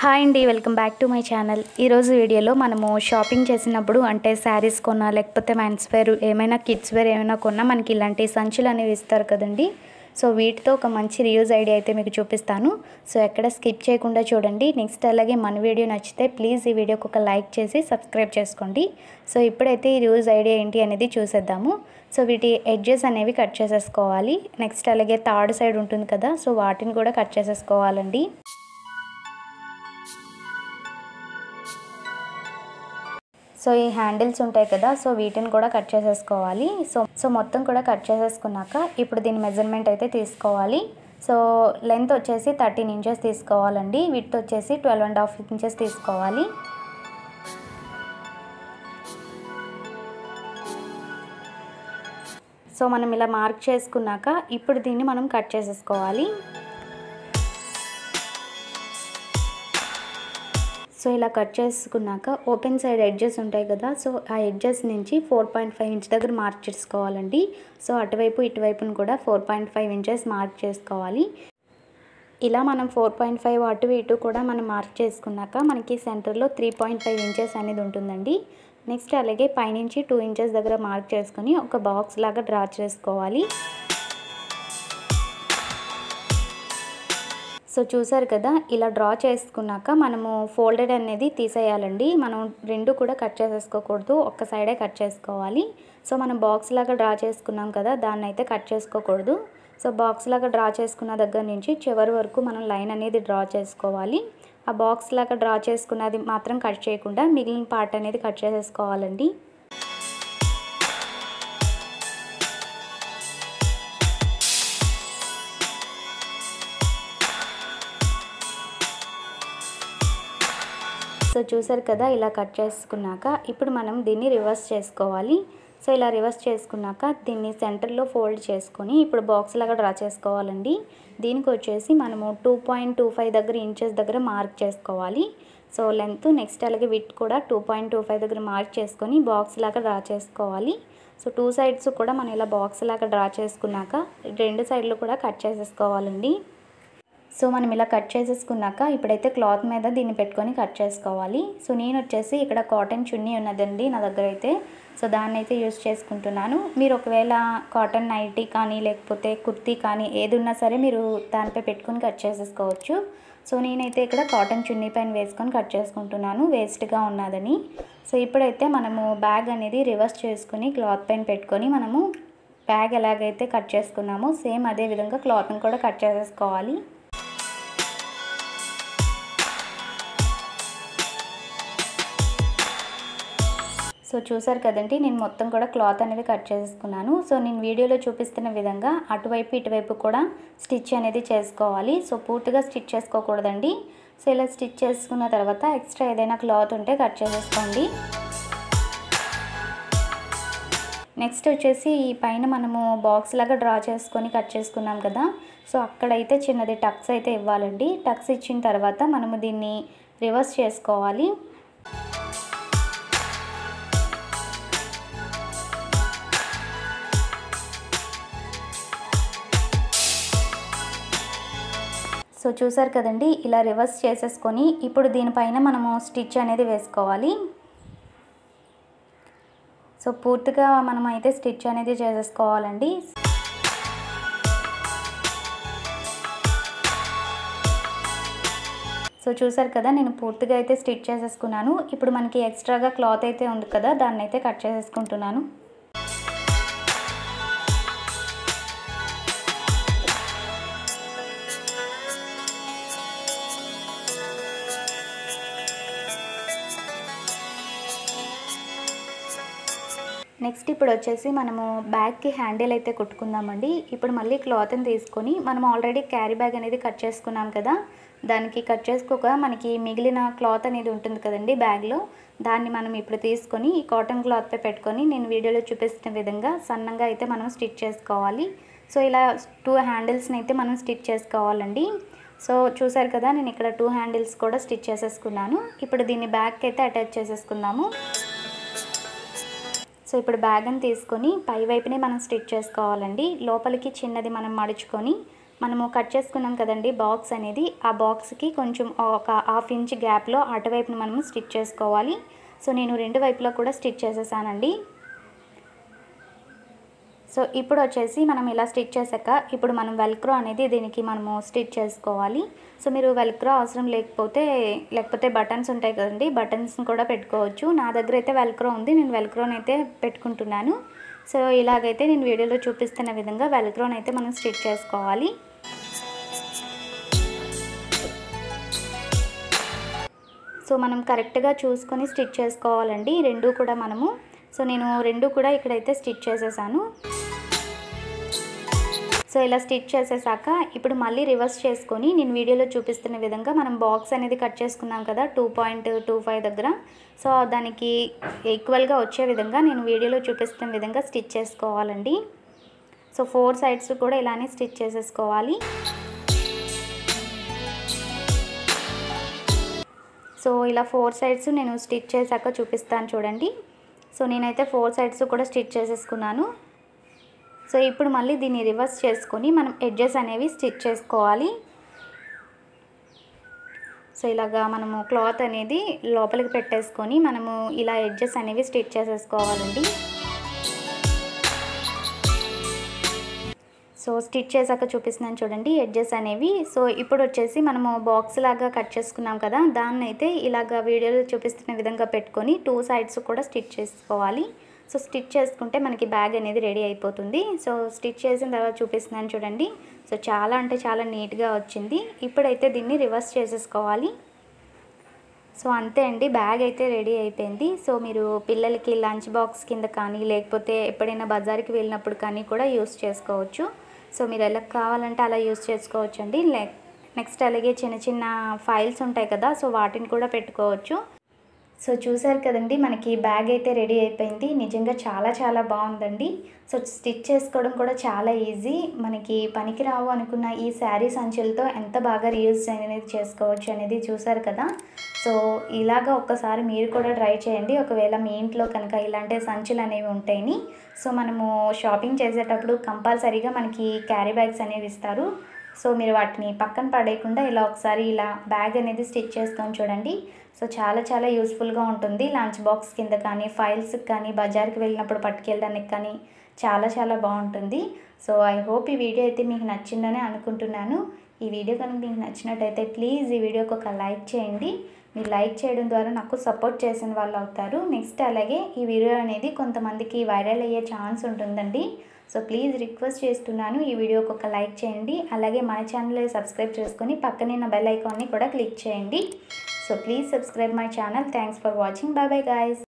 hi అండి welcome back to my channel ఈరోజు వీడియోలో మనము షాపింగ్ చేసినప్పుడు అంటే శారీస్ కొన్నా లేకపోతే మెన్స్ వేర్ ఏమైనా కిడ్స్ వేర్ ఏమైనా కొన్నా మనకి ఇలాంటి సంచులు అనేవి ఇస్తారు కదండి సో వీటితో ఒక మంచి రియూజ్ ఐడియా అయితే మీకు చూపిస్తాను సో ఎక్కడ స్కిప్ చేయకుండా చూడండి నెక్స్ట్ అలాగే మన వీడియో నచ్చితే ప్లీజ్ ఈ వీడియోకి ఒక లైక్ చేసి సబ్స్క్రైబ్ చేసుకోండి సో ఇప్పుడైతే ఈ రియూజ్ ఐడియా ఏంటి అనేది చూసేద్దాము సో వీటి ఎడ్జెస్ అనేవి కట్ చేసేసుకోవాలి నెక్స్ట్ అలాగే థర్డ్ సైడ్ ఉంటుంది కదా సో వాటిని కూడా కట్ చేసేసుకోవాలండి సో ఈ హ్యాండిల్స్ ఉంటాయి కదా సో వీటిని కూడా కట్ చేసేసుకోవాలి సో సో మొత్తం కూడా కట్ చేసేసుకున్నాక ఇప్పుడు దీని మెజర్మెంట్ అయితే తీసుకోవాలి సో లెంత్ వచ్చేసి థర్టీన్ ఇంచెస్ తీసుకోవాలండి విత్ వచ్చేసి ట్వెల్వ్ అండ్ హాఫ్ ఇంచెస్ తీసుకోవాలి సో మనం ఇలా మార్క్ చేసుకున్నాక ఇప్పుడు దీన్ని మనం కట్ చేసేసుకోవాలి సో ఇలా కట్ చేసుకున్నాక ఓపెన్ సైడ్ ఎడ్జెస్ ఉంటాయి కదా సో ఆ ఎడ్జెస్ నుంచి ఫోర్ పాయింట్ ఫైవ్ ఇంచ్ దగ్గర మార్క్ చేసుకోవాలండి సో అటువైపు ఇటువైపును కూడా four point five inches mark చేసుకోవాలి ఇలా మనం ఫోర్ పాయింట్ ఫైవ్ అటు ఇటు కూడా మనం మార్క్ చేసుకున్నాక మనకి సెంటర్లో త్రీ పాయింట్ ఫైవ్ ఇంచెస్ అనేది ఉంటుందండి నెక్స్ట్ అలాగే పైనుంచి టూ ఇంచెస్ దగ్గర మార్క్ చేసుకొని ఒక బాక్స్ లాగా డ్రా చేసుకోవాలి సో చూసారు కదా ఇలా డ్రా చేసుకున్నాక మనము ఫోల్డెడ్ అనేది తీసేయాలండి మనం రెండు కూడా కట్ చేసేసుకోకూడదు ఒక్క సైడే కట్ చేసుకోవాలి సో మనం బాక్స్ లాగా డ్రా చేసుకున్నాం కదా దాన్ని అయితే కట్ చేసుకోకూడదు సో బాక్స్ లాగా డ్రా చేసుకున్న దగ్గర నుంచి చివరి వరకు మనం లైన్ అనేది డ్రా చేసుకోవాలి ఆ బాక్స్ లాగా డ్రా చేసుకున్నది మాత్రం కట్ చేయకుండా మిగిలిన పార్ట్ అనేది కట్ చేసేసుకోవాలండి సో చూసారు కదా ఇలా కట్ చేసుకున్నాక ఇప్పుడు మనం దీన్ని రివర్స్ చేసుకోవాలి సో ఇలా రివర్స్ చేసుకున్నాక దీన్ని సెంటర్లో ఫోల్డ్ చేసుకొని ఇప్పుడు బాక్స్ లాగా డ్రా చేసుకోవాలండి దీనికి వచ్చేసి మనము టూ పాయింట్ టూ ఫైవ్ దగ్గర ఇంచెస్ దగ్గర మార్క్ చేసుకోవాలి సో లెంత్ నెక్స్ట్ అలాగే విత్ కూడా టూ పాయింట్ టూ ఫైవ్ దగ్గర మార్క్ చేసుకొని బాక్స్ లాగా డ్రా చేసుకోవాలి సో టూ సైడ్స్ కూడా మనం ఇలా బాక్స్ లాగా డ్రా చేసుకున్నాక రెండు సైడ్లు కూడా కట్ చేసేసుకోవాలండి సో మనం ఇలా కట్ చేసేసుకున్నాక ఇప్పుడైతే క్లాత్ మీద దీన్ని పెట్టుకొని కట్ చేసుకోవాలి సో నేను వచ్చేసి ఇక్కడ కాటన్ చున్నీ ఉన్నదండి నా దగ్గర అయితే సో దాన్ని అయితే యూస్ చేసుకుంటున్నాను మీరు ఒకవేళ కాటన్ నైటీ కానీ లేకపోతే కుర్తీ కానీ ఏది ఉన్నా సరే మీరు దానిపై పెట్టుకొని కట్ చేసేసుకోవచ్చు సో నేనైతే ఇక్కడ కాటన్ చున్నీ పైన వేసుకొని కట్ చేసుకుంటున్నాను వేస్ట్గా ఉన్నదని సో ఇప్పుడైతే మనము బ్యాగ్ అనేది రివర్స్ చేసుకుని క్లాత్ పైన పెట్టుకొని మనము బ్యాగ్ ఎలాగైతే కట్ చేసుకున్నామో సేమ్ అదే విధంగా క్లాత్ని కూడా కట్ చేసేసుకోవాలి సో చూసారు కదండి నేను మొత్తం కూడా క్లాత్ అనేది కట్ చేసుకున్నాను సో నేను వీడియోలో చూపిస్తున్న విధంగా అటువైపు ఇటువైపు కూడా స్టిచ్ అనేది చేసుకోవాలి సో పూర్తిగా స్టిచ్ చేసుకోకూడదండి సో ఇలా స్టిచ్ చేసుకున్న తర్వాత ఎక్స్ట్రా ఏదైనా క్లాత్ ఉంటే కట్ చేసేసుకోండి నెక్స్ట్ వచ్చేసి ఈ పైన మనము బాక్స్ లాగా డ్రా చేసుకొని కట్ చేసుకున్నాం కదా సో అక్కడైతే చిన్నది టక్స్ అయితే ఇవ్వాలండి టక్స్ ఇచ్చిన తర్వాత మనము దీన్ని రివర్స్ చేసుకోవాలి సో చూసారు కదండి ఇలా రివర్స్ చేసేసుకొని ఇప్పుడు దీనిపైన మనము స్టిచ్ అనేది వేసుకోవాలి సో పూర్తిగా మనం అయితే స్టిచ్ అనేది చేసేసుకోవాలండి సో చూసారు కదా నేను పూర్తిగా అయితే స్టిచ్ చేసేసుకున్నాను ఇప్పుడు మనకి ఎక్స్ట్రాగా క్లాత్ అయితే ఉంది కదా దాన్ని అయితే కట్ చేసేసుకుంటున్నాను నెక్స్ట్ ఇప్పుడు వచ్చేసి మనము బ్యాగ్కి హ్యాండిల్ అయితే కుట్టుకుందామండి ఇప్పుడు మళ్ళీ క్లాత్ని తీసుకొని మనం ఆల్రెడీ క్యారీ బ్యాగ్ అనేది కట్ చేసుకున్నాం కదా దానికి కట్ చేసుకోక మనకి మిగిలిన క్లాత్ అనేది ఉంటుంది కదండి బ్యాగ్లో దాన్ని మనం ఇప్పుడు తీసుకొని ఈ కాటన్ క్లాత్పై పెట్టుకొని నేను వీడియోలో చూపిస్తున్న విధంగా సన్నంగా అయితే మనం స్టిచ్ చేసుకోవాలి సో ఇలా టూ హ్యాండిల్స్ని అయితే మనం స్టిచ్ చేసుకోవాలండి సో చూసారు కదా నేను ఇక్కడ టూ హ్యాండిల్స్ కూడా స్టిచ్ చేసేసుకున్నాను ఇప్పుడు దీన్ని బ్యాగ్కి అయితే అటాచ్ చేసేసుకుందాము సో ఇప్పుడు బ్యాగ్ని తీసుకొని పై వైపునే మనం స్టిచ్ చేసుకోవాలండి లోపలికి చిన్నది మనం మడుచుకొని మనము కట్ చేసుకున్నాం కదండి బాక్స్ అనేది ఆ బాక్స్కి కొంచెం ఒక హాఫ్ ఇంచ్ గ్యాప్లో అటువైపున మనము స్టిచ్ చేసుకోవాలి సో నేను రెండు వైపులా కూడా స్టిచ్ చేసేసానండి సో ఇప్పుడు వచ్చేసి మనం ఇలా స్టిచ్ చేశాక ఇప్పుడు మనం వెల్క్రో అనేది దీనికి మనము స్టిచ్ చేసుకోవాలి సో మీరు వెల్క్రో అవసరం లేకపోతే లేకపోతే బటన్స్ ఉంటాయి కదండి బటన్స్ని కూడా పెట్టుకోవచ్చు నా దగ్గర అయితే వెల్క్రో ఉంది నేను వెల్క్రోని అయితే పెట్టుకుంటున్నాను సో ఇలాగైతే నేను వీడియోలో చూపిస్తున్న విధంగా వెల్క్రోని అయితే మనం స్టిచ్ చేసుకోవాలి సో మనం కరెక్ట్గా చూసుకొని స్టిచ్ చేసుకోవాలండి రెండు కూడా మనము సో నేను రెండు కూడా ఇక్కడైతే స్టిచ్ చేసేసాను సో ఇలా స్టిచ్ చేసేసాక ఇప్పుడు మళ్ళీ రివర్స్ చేసుకొని నేను వీడియోలో చూపిస్తున్న విధంగా మనం బాక్స్ అనేది కట్ చేసుకున్నాం కదా టూ పాయింట్ టూ ఫైవ్ దగ్గర సో దానికి ఈక్వల్గా వచ్చే విధంగా నేను వీడియోలో చూపిస్తున్న విధంగా స్టిచ్ చేసుకోవాలండి సో ఫోర్ సైడ్స్ కూడా ఇలానే స్టిచ్ చేసేసుకోవాలి సో ఇలా ఫోర్ సైడ్స్ నేను స్టిచ్ చేశాక చూపిస్తాను చూడండి సో నేనైతే ఫోర్ సైడ్స్ కూడా స్టిచ్ చేసేసుకున్నాను సో ఇప్పుడు మళ్ళీ దీన్ని రివర్స్ చేసుకొని మనం ఎడ్జెస్ అనేవి స్టిచ్ చేసుకోవాలి సో ఇలాగా మనము క్లాత్ అనేది లోపలికి పెట్టేసుకొని మనము ఇలా ఎడ్జెస్ అనేవి స్టిచ్ చేసేసుకోవాలండి సో స్టిచ్ చేశాక చూపిస్తున్నాను చూడండి ఎడ్జెస్ అనేవి సో ఇప్పుడు వచ్చేసి మనము బాక్స్ లాగా కట్ చేసుకున్నాం కదా దాన్ని అయితే ఇలాగ వీడియోలో చూపిస్తున్న విధంగా పెట్టుకొని టూ సైడ్స్ కూడా స్టిచ్ చేసుకోవాలి సో స్టిచ్ చేసుకుంటే మనకి బ్యాగ్ అనేది రెడీ అయిపోతుంది సో స్టిచ్ చేసిన తర్వాత చూపిస్తున్నాను చూడండి సో చాలా అంటే చాలా నీట్గా వచ్చింది ఇప్పుడైతే దీన్ని రివర్స్ చేసేసుకోవాలి సో అంతే అండి బ్యాగ్ అయితే రెడీ అయిపోయింది సో మీరు పిల్లలకి లంచ్ బాక్స్ కింద కానీ లేకపోతే ఎప్పుడైనా బజార్కి వెళ్ళినప్పుడు కానీ కూడా యూస్ చేసుకోవచ్చు సో మీరు ఎలా కావాలంటే అలా యూస్ చేసుకోవచ్చు అండి నెక్స్ట్ అలాగే చిన్న చిన్న ఫైల్స్ ఉంటాయి కదా సో వాటిని కూడా పెట్టుకోవచ్చు సో చూసారు కదండి మనకి బ్యాగ్ అయితే రెడీ అయిపోయింది నిజంగా చాలా చాలా బాగుందండి సో స్టిచ్ చేసుకోవడం కూడా చాలా ఈజీ మనకి పనికి రావు అనుకున్న ఈ శారీ సంచులతో ఎంత బాగా రీయూజ్ అనేది చేసుకోవచ్చు అనేది చూసారు కదా సో ఇలాగా ఒక్కసారి మీరు కూడా ట్రై చేయండి ఒకవేళ మీ ఇంట్లో కనుక ఇలాంటి సంచులు అనేవి ఉంటాయని సో మనము షాపింగ్ చేసేటప్పుడు కంపల్సరీగా మనకి క్యారీ బ్యాగ్స్ అనేవి ఇస్తారు సో మీరు వాటిని పక్కన పడేయకుండా ఇలా ఒకసారి ఇలా బ్యాగ్ అనేది స్టిచ్ చేసుకొని చూడండి సో చాలా చాలా యూస్ఫుల్గా ఉంటుంది లంచ్ బాక్స్ కింద కానీ ఫైల్స్కి కానీ బజార్కి వెళ్ళినప్పుడు పట్టుకెళ్ళడానికి కానీ చాలా చాలా బాగుంటుంది సో ఐ హోప్ ఈ వీడియో అయితే మీకు నచ్చిందని అనుకుంటున్నాను ఈ వీడియో కనుక మీకు నచ్చినట్టయితే ప్లీజ్ ఈ వీడియోకి ఒక లైక్ చేయండి మీరు లైక్ చేయడం ద్వారా నాకు సపోర్ట్ చేసిన వాళ్ళు అవుతారు నెక్స్ట్ అలాగే ఈ వీడియో అనేది కొంతమందికి వైరల్ అయ్యే ఛాన్స్ ఉంటుందండి సో ప్లీజ్ రిక్వెస్ట్ చేస్తున్నాను ఈ వీడియోకి ఒక లైక్ చేయండి అలాగే మన ఛానల్ సబ్స్క్రైబ్ చేసుకొని పక్కనే నా బెల్ ఐకాన్ని కూడా క్లిక్ చేయండి so please subscribe my channel thanks for watching bye bye guys